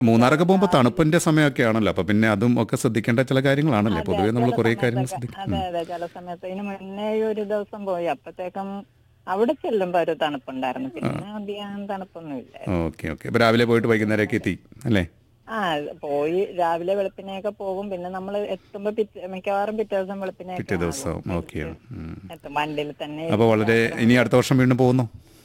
മൂന്നാറൊക്കെ പോകുമ്പോൾ തണുപ്പിന്റെ സമയമൊക്കെ ആണല്ലോ അപ്പൊ പിന്നെ അതും ഒക്കെ ശ്രദ്ധിക്കേണ്ട ചില കാര്യങ്ങളാണല്ലേ പൊതുവേ നമ്മൾ ചില കുറേ കാര്യങ്ങൾ സമയത്തൊക്കെ- ശ്രദ്ധിക്കും അതെ അതെ ചില സമയത്ത് ഇതിന് മുന്നേ ഒരു ദിവസം പോയി അപ്പത്തേക്കും അവിടെ ചെല്ലുമ്പോ ഒരു തണുപ്പുണ്ടായിരുന്നു പിന്നെ അധികം തണുപ്പൊന്നുമില്ല ഓക്കെ ഓക്കെ അപ്പൊ രാവിലെ പോയിട്ട് വൈകുന്നേരമൊക്കെ എത്തി അല്ലേ ആ പോയി രാവിലെ വെളുപ്പിനെയൊക്കെ പോകും പിന്നെ നമ്മൾ എത്തുമ്പോ പിറ്റേ മിക്കവാറും പിറ്റേ ദിവസം വെളുപ്പിനെയൊക്കെ പിറ്റേ ദിവസം ആകും. ഓക്കെ എത്തും വണ്ടിയിൽ തന്നെ അപ്പൊ വളരെ ഇനി അടുത്ത വർഷം വീണ്ടും പോകുന്നു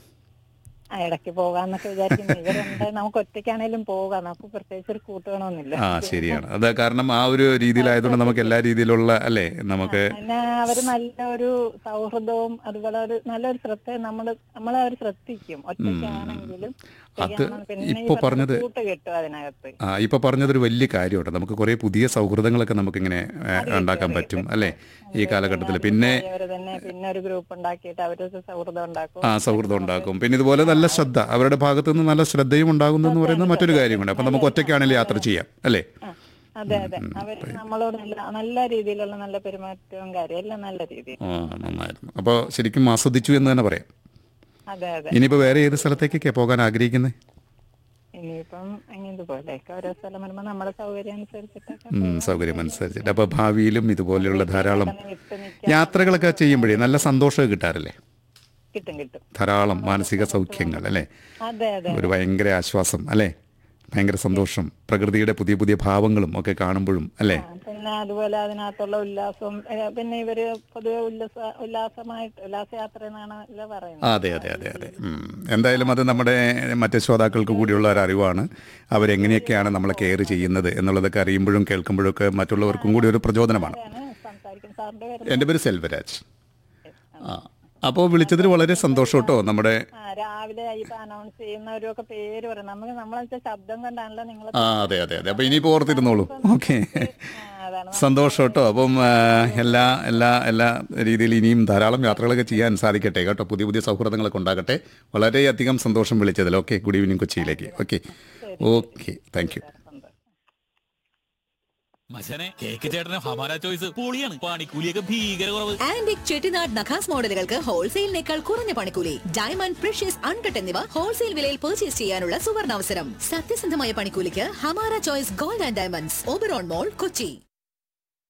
ആ, ഇടയ്ക്ക് പോകാന്നൊക്കെ വിചാരിക്കുന്നു ഇവരുണ്ട് നമുക്ക് ഒറ്റയ്ക്കാണേലും പോകാം നമുക്ക് പ്രത്യേകിച്ച് ഒരു കൂട്ടുകണമെന്നില്ല ആ ശരിയാണ് അത് കാരണം ആ ഒരു രീതിയിലായതുകൊണ്ട് നമുക്ക് എല്ലാ രീതിയിലുള്ള അല്ലേ നമുക്ക് പിന്നെ അവര് നല്ലൊരു സൗഹൃദവും അതുപോലെ ഒരു നല്ലൊരു ശ്രദ്ധ നമ്മള് നമ്മളെ അവർ ശ്രദ്ധിക്കും ഒറ്റയ്ക്കാണെങ്കിലും അത് ശരിയാണ്. പിന്നെ ഈ ഇപ്പൊ പറഞ്ഞത് കൂട്ട് കിട്ടും അതിനകത്ത് ആ ഇപ്പൊ പറഞ്ഞതൊരു വലിയ കാര്യമുണ്ട് നമുക്ക് കുറെ പുതിയ സൗഹൃദങ്ങളൊക്കെ നമുക്കിങ്ങനെ ഏ, ഉണ്ടാക്കാൻ പറ്റും അല്ലേ ഈ കാലഘട്ടത്തിൽ പിന്നെ അവര് തന്നെ പിന്നെ ഒരു ഗ്രൂപ്പ് ഉണ്ടാക്കിയിട്ട് അവരൊരു സൗഹൃദം ഉണ്ടാക്കും ആ സൗഹൃദം ഉണ്ടാക്കും പിന്നെ ഇതുപോലെ നല്ല ശ്രദ്ധ അവരുടെ ഭാഗത്തു നിന്ന് നല്ല ശ്രദ്ധയും ഉണ്ടാകുന്നു എന്ന് പറയുന്നത് മറ്റൊരു കാര്യമുണ്ട് അപ്പൊ നമുക്ക് ഒറ്റയ്ക്കാണെങ്കിലും യാത്ര ചെയ്യാം അല്ലേ ആ, അതെ അതെ അവര് നമ്മളോട് നല്ല നല്ല രീതിയിലുള്ള നല്ല പെരുമാറ്റവും കാര്യം എല്ലാം നല്ല രീതിയിൽ ആ നന്നായിരുന്നു അപ്പോൾ ശരിക്കും ആസ്വദിച്ചു എന്ന് തന്നെ പറയാം അതെ അതെ ഇനിയിപ്പോൾ വേറെ ഏത് സ്ഥലത്തേക്കൊക്കെ പോകാൻ ആഗ്രഹിക്കുന്നത് ഇനിയിപ്പം ഇതുപോലെയൊക്കെ ഓരോ സ്ഥലം വരുമ്പോ നമ്മുടെ സൗകര്യം അനുസരിച്ചിട്ടൊക്കെ ഉം, സൗകര്യം അനുസരിച്ചിട്ട് അപ്പോൾ ഭാവിയിലും ഇതുപോലെയുള്ള ധാരാളം വിട്ട് നിൽക്കാൻ യാത്രകളൊക്കെ ചെയ്യുമ്പോഴേ നല്ല സന്തോഷം കിട്ടാറില്ലേ കിട്ടും കിട്ടും ധാരാളം മാനസിക സൗഖ്യങ്ങൾ അല്ലേ അതെ അതെ ഒരു ഭയങ്കര ആശ്വാസം അല്ലേ ഭയങ്കര സന്തോഷം പ്രകൃതിയുടെ പുതിയ പുതിയ ഭാവങ്ങളും ഒക്കെ കാണുമ്പോഴും അല്ലേ ആ, പിന്നെ അതുപോലെ അതിനകത്തുള്ള ഉല്ലാസവും ഏ, പിന്നെ ഇവര് പൊതുവെ ഉല്ലാസ ഉല്ലാസമായിട്ട് ഉല്ലാസയാത്ര എന്നാണല്ലോ പറയുന്നത് അതെ അതെ അതെ അതെ ഉം. എന്തായാലും അത് നമ്മുടെ മറ്റ് ശ്രോതാക്കൾക്ക് കൂടിയുള്ള ഒരു അറിവാണ് അവരെങ്ങനെയൊക്കെയാണ് നമ്മളെ കെയർ ചെയ്യുന്നത് എന്നുള്ളതൊക്കെ അറിയുമ്പോഴും കേൾക്കുമ്പോഴും ഒക്കെ മറ്റുള്ളവർക്കും കൂടി ഒരു പ്രചോദനമാണ് ആണ് സംസാരിക്കുന്നത് സാറിന്റെ പേര് എൻ്റെ പേര് സെൽവരാജ് ആ അപ്പോൾ വിളിച്ചതിൽ വളരെ സന്തോഷം കേട്ടോ നമ്മുടെ ആ രാവിലെ ഇപ്പൊ അനൗൺസ് ചെയ്യുന്നവരും ഒക്കെ പേര് പറയും നമുക്ക് നമ്മളെ ശബ്ദം കൊണ്ടാണല്ലോ നിങ്ങൾ ആ അതെ അതെ അതെ അപ്പോൾ ഇനിയിപ്പോൾ ഓർത്തിരുന്നോളൂ ഓക്കെ അതാണ് സന്തോഷം കേട്ടോ അപ്പം ആ, എല്ലാ എല്ലാ എല്ലാ രീതിയിൽ ഇനിയും ധാരാളം യാത്രകളൊക്കെ ചെയ്യാൻ സാധിക്കട്ടെ കേട്ടോ പുതിയ പുതിയ സൗഹൃദങ്ങളൊക്കെ ഉണ്ടാകട്ടെ വളരെയധികം സന്തോഷം വിളിച്ചതിൽ ഓക്കെ ഗുഡ് ഈവനിങ് കൊച്ചിയിലേക്ക് ഓക്കെ ഓക്കെ താങ്ക് യു സന്തോഷം മച്ചനെ കേക്ക് ചേട്ടന് ഹമാര ചോയ്സ് പൊളിയാണ് പണിക്കൂലിയൊക്കെ ഭീകര കുറവ് ആന്റിക് ചെട്ടിനാട് നഖാസ് മോഡലുകൾക്ക് ഹോൾസെയിലിനേക്കാൾ കുറഞ്ഞ പണിക്കൂലി ഡയമണ്ട് പ്രഷ്യസ് അൺകട്ട് എന്നിവ ഹോൾസെയിൽ വിലയിൽ പർച്ചേസ് ചെയ്യാനുള്ള സുവർണാവസരം സത്യസന്ധമായ പണിക്കൂലിക്ക് Hamara choice gold and diamonds Oberon mall Kochi